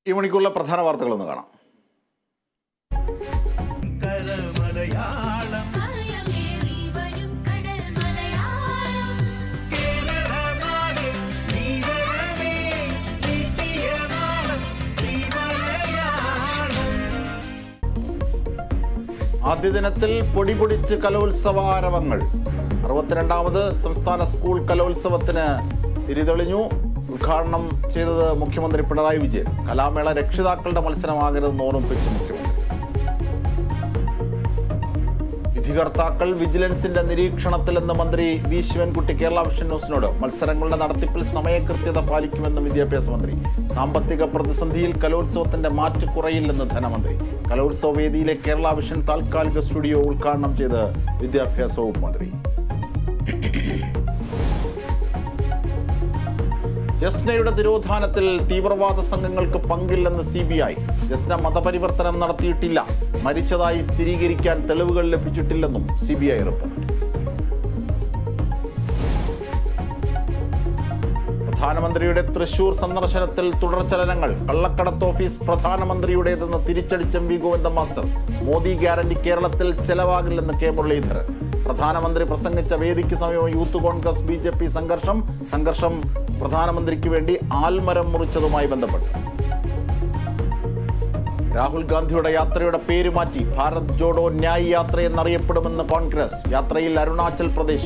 ഈ മണിക്കൂറിലെ പ്രധാന വാർത്തകളൊന്ന് കാണാം കരമലയാളം കായമേറി വരും കടൽ മലയാളം കേരളനാട് നീരവേ നീട്ടിയ നാളം ഈ മലയാളം ആദ്യ ദിനത്തിൽ പൊടി പൊടിച്ച് കലോത്സവാരവങ്ങൾ അറുപത്തിരണ്ടാമത് സംസ്ഥാന സ്കൂൾ കലോത്സവത്തിന് തിരിതെളിഞ്ഞു ഉദ്ഘാടനം ചെയ്തത് മുഖ്യമന്ത്രി പിണറായി വിജയൻ കലാമേള രക്ഷിതാക്കളുടെ മത്സരമാകരുതെന്ന് ഓർമ്മിപ്പിച്ച് മുഖ്യമന്ത്രി വിധികർത്താക്കൾ വിജിലൻസിന്റെ നിരീക്ഷണത്തിലെന്ന് മന്ത്രി വി ശിവൻകുട്ടി കേരള വിഷൻ ന്യൂസിനോട് മത്സരങ്ങളുടെ നടത്തിപ്പിൽ സമയകൃത്യത പാലിക്കുമെന്ന് വിദ്യാഭ്യാസ മന്ത്രി സാമ്പത്തിക പ്രതിസന്ധിയിൽ കലോത്സവത്തിന്റെ മാറ്റ് കുറയില്ലെന്ന് ധനമന്ത്രി കലോത്സവ വേദിയിലെ കേരള വിഷൻ താൽക്കാലിക സ്റ്റുഡിയോ ഉദ്ഘാടനം ചെയ്ത് വിദ്യാഭ്യാസ വകുപ്പ് മന്ത്രി ജസ്നയുടെ തിരോധാനത്തിൽ തീവ്രവാദ സംഘങ്ങൾക്ക് പങ്കില്ലെന്ന് സി ബി ഐ ജസ്ന മതപരിവർത്തനം നടത്തിയിട്ടില്ല മരിച്ചതായി സ്ഥിരീകരിക്കാൻ തെളിവുകൾ ലഭിച്ചിട്ടില്ലെന്നും സി ബി ഐ റിപ്പോർട്ട് പ്രധാനമന്ത്രിയുടെ തൃശൂർ സന്ദർശനത്തിൽ തുടർചലനങ്ങൾ കള്ളക്കടത്ത് ഓഫീസ് പ്രധാനമന്ത്രിയുടേതെന്ന് തിരിച്ചടിച്ച M V Govinda master Modi guarantee കേരളത്തിൽ ചെലവാകില്ലെന്ന് കെ മുരളീധരൻ പ്രധാനമന്ത്രി പ്രസംഗിച്ച വേദിക്ക് സമീപം youth Congress B J P സംഘർഷം സംഘർഷം പ്രധാനമന്ത്രിക്ക് വേണ്ടി ആൽമരം മുറിച്ചതുമായി ബന്ധപ്പെട്ട് രാഹുൽ ഗാന്ധിയുടെ യാത്രയുടെ പേര് മാറ്റി ഭാരത് ജോഡോ ന്യായ് യാത്ര എന്നറിയപ്പെടുമെന്ന് കോൺഗ്രസ് യാത്രയിൽ Arunachal Pradesh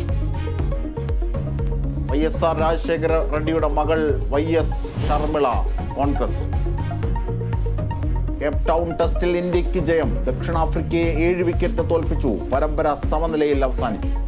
Y S R Rajasekhara റെഡ്ഡിയുടെ മകൾ Y S Sharmila Congress Cape Town ടെസ്റ്റിൽ ഇന്ത്യക്ക് ജയം ദക്ഷിണാഫ്രിക്കയെ ഏഴ് വിക്കറ്റിന് തോൽപ്പിച്ചു പരമ്പര സമനിലയിൽ അവസാനിച്ചു